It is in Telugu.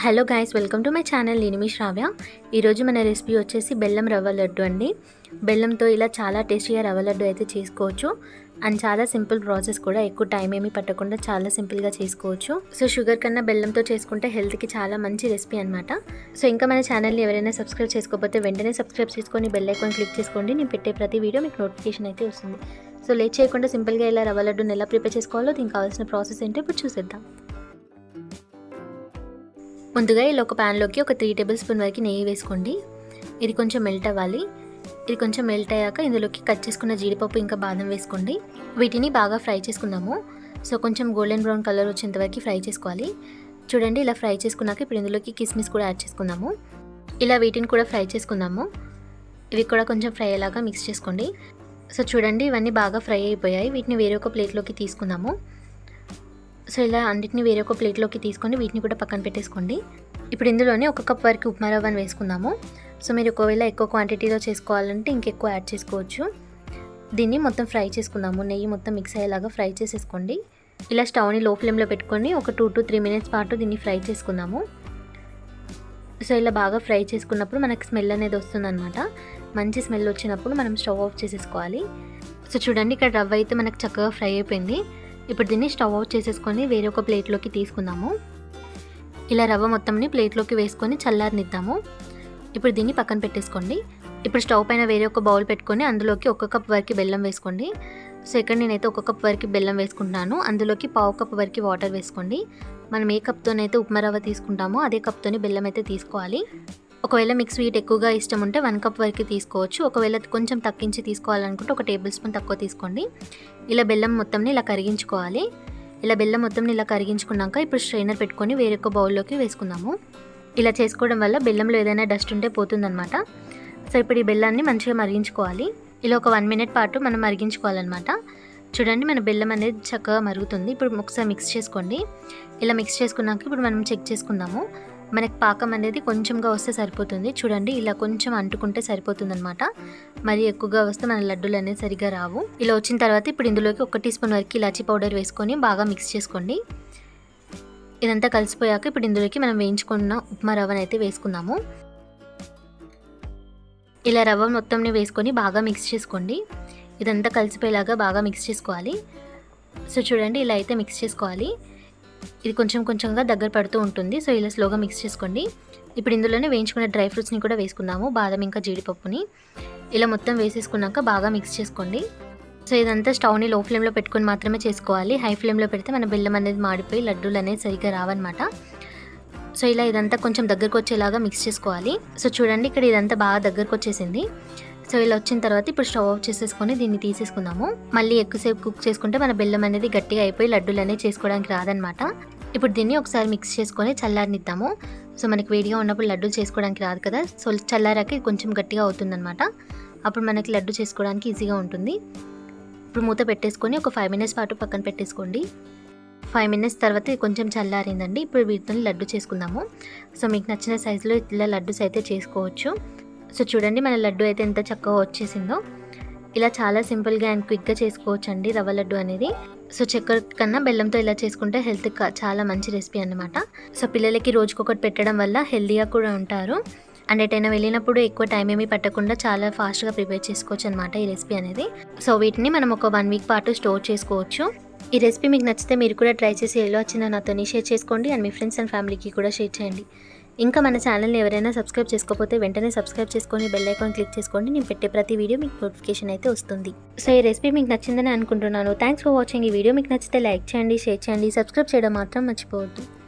hello guys welcome to my channel నేను మీ శ్రావ్య ఈరోజు మన రెసిపీ వచ్చేసి బెల్లం రవ్వ లడ్డు అండి బెల్లంతో ఇలా చాలా టేస్టీగా రవ్వ లడ్డు అయితే చేసుకోవచ్చు అండ్ చాలా సింపుల్ ప్రాసెస్ కూడా ఎక్కువ టైం ఏమీ పట్టకుండా చాలా సింపుల్గా చేసుకోవచ్చు సో షుగర్ కన్నా బెల్లంతో చేసుకుంటే హెల్త్కి చాలా మంచి రెసిపీ అనమాట సో ఇంకా మన ఛానల్ని ఎవరైనా సబ్స్క్రైబ్ చేసుకోకపోతే వెంటనే సబ్స్క్రైబ్ చేసుకొని బెల్ ఐకాన్ క్లిక్ చేసుకోండి నేను పెట్టే ప్రతి వీడియో మీకు నోటిఫికేషన్ అయితే వస్తుంది సో లేట్ చేయకుండా సింపుల్గా ఇలా రవ్వ లడ్డుని ఎలా ప్రిపేర్ చేసుకోవాలో దీనికి కావాల్సిన ప్రాసెస్ ఏంటో ఇప్పుడు చూసేద్దాం ముందుగా ఇలా ఒక ప్యాన్లోకి ఒక త్రీ టేబుల్ స్పూన్ వరకు నెయ్యి వేసుకోండి ఇది కొంచెం మెల్ట్ అవ్వాలి ఇది కొంచెం మెల్ట్ అయ్యాక ఇందులోకి కట్ చేసుకున్న జీడిపప్పు ఇంకా బాదం వేసుకోండి వీటిని బాగా ఫ్రై చేసుకుందాము సో కొంచెం గోల్డెన్ బ్రౌన్ కలర్ వచ్చేంత వరకు ఫ్రై చేసుకోవాలి చూడండి ఇలా ఫ్రై చేసుకున్నాక ఇప్పుడు ఇందులోకి కిస్మిస్ కూడా యాడ్ చేసుకుందాము ఇలా వీటిని కూడా ఫ్రై చేసుకుందాము ఇవి కూడా కొంచెం ఫ్రై అయ్యేలాగా మిక్స్ చేసుకోండి సో చూడండి ఇవన్నీ బాగా ఫ్రై అయిపోయాయి వీటిని వేరే ఒక ప్లేట్లోకి తీసుకుందాము సో ఇలా అన్నిటిని వేరే ఒక ప్లేట్లోకి తీసుకొని వీటిని కూడా పక్కన పెట్టేసుకోండి ఇప్పుడు ఇందులోనే ఒక కప్ వరకు ఉప్మా రవ్వని వేసుకుందాము సో మీరు ఒకవేళ ఎక్కువ క్వాంటిటీలో చేసుకోవాలంటే ఇంకెక్కువ యాడ్ చేసుకోవచ్చు దీన్ని మొత్తం ఫ్రై చేసుకుందాము నెయ్యి మొత్తం మిక్స్ అయ్యేలాగా ఫ్రై చేసేసుకోండి ఇలా స్టవ్ని లో ఫ్లేమ్లో పెట్టుకొని ఒక టూ టు త్రీ మినిట్స్ పాటు దీన్ని ఫ్రై చేసుకుందాము సో ఇలా బాగా ఫ్రై చేసుకున్నప్పుడు మనకి స్మెల్ అనేది వస్తుందన్నమాట మంచి స్మెల్ వచ్చినప్పుడు మనం స్టవ్ ఆఫ్ చేసేసుకోవాలి సో చూడండి ఇక్కడ రవ్వ అయితే మనకు చక్కగా ఫ్రై అయిపోయింది ఇప్పుడు దీన్ని స్టవ్ ఆఫ్ చేసేసుకొని వేరే ఒక ప్లేట్లోకి తీసుకుందాము ఇలా రవ్వ మొత్తంని ప్లేట్లోకి వేసుకొని చల్లారనిద్దాము ఇప్పుడు దీన్ని పక్కన పెట్టేసుకోండి ఇప్పుడు స్టవ్ పైన వేరే ఒక బౌల్ పెట్టుకొని అందులోకి ఒక కప్ వరకు బెల్లం వేసుకోండి సో ఇక్కడ నేనైతే ఒక కప్ వరకు బెల్లం వేసుకుంటున్నాను అందులోకి పావు కప్ వరకు వాటర్ వేసుకోండి మనం ఏ కప్తోనైతే ఉప్మా రవ్వ తీసుకుంటామో అదే కప్తోని బెల్లం అయితే తీసుకోవాలి ఒకవేళ మీకు స్వీట్ ఎక్కువగా ఇష్టం ఉంటే వన్ కప్ వరకు తీసుకోవచ్చు ఒకవేళ కొంచెం తగ్గించి తీసుకోవాలనుకుంటే ఒక టేబుల్ స్పూన్ తక్కువ తీసుకోండి ఇలా బెల్లం మొత్తంని ఇలా కరిగించుకోవాలి ఇలా బెల్లం మొత్తం ఇలా కరిగించుకున్నాక ఇప్పుడు స్ట్రైనర్ పెట్టుకొని వేరే ఒక బౌల్లోకి వేసుకుందాము ఇలా చేసుకోవడం వల్ల బెల్లంలో ఏదైనా డస్ట్ ఉంటే పోతుందన్నమాట సో ఇప్పుడు ఈ బెల్లాన్ని మంచిగా మరిగించుకోవాలి ఇలా ఒక వన్ మినిట్ పాటు మనం మరిగించుకోవాలన్నమాట చూడండి మన బెల్లం అనేది చక్కగా మరుగుతుంది ఇప్పుడు ఒకసారి మిక్స్ చేసుకోండి ఇలా మిక్స్ చేసుకున్నాక ఇప్పుడు మనం చెక్ చేసుకుందాము మనకి పాకం అనేది కొంచెంగా వస్తే సరిపోతుంది చూడండి ఇలా కొంచెం అంటుకుంటే సరిపోతుంది అనమాట మరి ఎక్కువగా వస్తే మన లడ్డూలు అనేది సరిగా రావు ఇలా వచ్చిన తర్వాత ఇప్పుడు ఇందులోకి ఒక టీ స్పూన్ వరకు ఇలాచీ పౌడర్ వేసుకొని బాగా మిక్స్ చేసుకోండి ఇదంతా కలిసిపోయాక ఇప్పుడు ఇందులోకి మనం వేయించుకున్న ఉప్మా రవ్వను అయితే వేసుకుందాము ఇలా రవ్వ మొత్తంని వేసుకొని బాగా మిక్స్ చేసుకోండి ఇదంతా కలిసిపోయేలాగా బాగా మిక్స్ చేసుకోవాలి సో చూడండి ఇలా అయితే మిక్స్ చేసుకోవాలి ఇది కొంచెం కొంచెంగా దగ్గర పడుతూ ఉంటుంది సో ఇలా స్లోగా మిక్స్ చేసుకోండి ఇప్పుడు ఇందులోనే వేయించుకున్న డ్రై ఫ్రూట్స్ని కూడా వేసుకుందాము బాదం ఇంకా జీడిపప్పుని ఇలా మొత్తం వేసేసుకున్నాక బాగా మిక్స్ చేసుకోండి సో ఇదంతా స్టవ్ని లో ఫ్లేమ్లో పెట్టుకొని మాత్రమే చేసుకోవాలి హై ఫ్లేమ్లో పెడితే మన బెల్లం అనేది మాడిపోయి లడ్డూలు అనేది సరిగ్గా రావన్నమాట సో ఇలా ఇదంతా కొంచెం దగ్గరకు వచ్చేలాగా మిక్స్ చేసుకోవాలి సో చూడండి ఇక్కడ ఇదంతా బాగా దగ్గరకు వచ్చేసింది సో ఇలా వచ్చిన తర్వాత ఇప్పుడు స్టవ్ ఆఫ్ చేసేసుకొని దీన్ని తీసేసుకుందాము మళ్ళీ ఎక్కువసేపు కుక్ చేసుకుంటే మన బెల్లం అనేది గట్టిగా అయిపోయి లడ్డూలు అనేవి చేసుకోవడానికి రాదనమాట ఇప్పుడు దీన్ని ఒకసారి మిక్స్ చేసుకొని చల్లారనిద్దాము సో మనకి వేడిగా ఉన్నప్పుడు లడ్డూలు చేసుకోవడానికి రాదు కదా సో చల్లారాక ఇది కొంచెం గట్టిగా అవుతుందన్నమాట అప్పుడు మనకి లడ్డు చేసుకోవడానికి ఈజీగా ఉంటుంది ఇప్పుడు మూత పెట్టేసుకొని ఒక ఫైవ్ మినిట్స్ పాటు పక్కన పెట్టేసుకోండి ఫైవ్ మినిట్స్ తర్వాత ఇది కొంచెం చల్లారిందండి ఇప్పుడు వీటితో లడ్డు చేసుకుందాము సో మీకు నచ్చిన సైజులో ఇలా లడ్డూస్ అయితే చేసుకోవచ్చు సో చూడండి మన లడ్డు అయితే ఎంత చక్కగా వచ్చేసిందో ఇలా చాలా సింపుల్గా అండ్ క్విక్గా చేసుకోవచ్చు అండి రవ్వ లడ్డు అనేది సో చక్కెర కన్నా బెల్లంతో ఇలా చేసుకుంటే హెల్త్ చాలా మంచి రెసిపీ అనమాట సో పిల్లలకి రోజుకొకటి పెట్టడం వల్ల హెల్తీగా కూడా ఉంటారు అండ్ ఎటైనా వెళ్ళినప్పుడు ఎక్కువ టైం ఏమీ పట్టకుండా చాలా ఫాస్ట్గా ప్రిపేర్ చేసుకోవచ్చు అనమాట ఈ రెసిపీ అనేది సో వీటిని మనం ఒక వన్ వీక్ పాటు స్టోర్ చేసుకోవచ్చు ఈ రెసిపీ మీకు నచ్చితే మీరు కూడా ట్రై చేసి ఎలా వచ్చినా నాతో షేర్ చేసుకోండి అండ్ మీ ఫ్రెండ్స్ అండ్ ఫ్యామిలీకి కూడా షేర్ చేయండి ఇంకా మన ఛానల్ని ఎవరైనా సబ్స్క్రైబ్ చేసుకోకపోతే వెంటనే సబ్స్క్రైబ్ చేసుకొని బెల్ ఐకాన్ క్లిక్ చేసుకోండి నేను పెట్టే ప్రతి వీడియో మీకు నోటిఫికేషన్ అయితే వస్తుంది సో ఈ రెసిపీ మీకు నచ్చిందని అనుకుంటున్నాను థ్యాంక్స్ ఫర్ వాచింగ్ ఈ వీడియో మీకు నచ్చితే లైక్ చేయండి షేర్ చేయండి సబ్స్క్రైబ్ చేయడం మాత్రం మర్చిపోవద్దు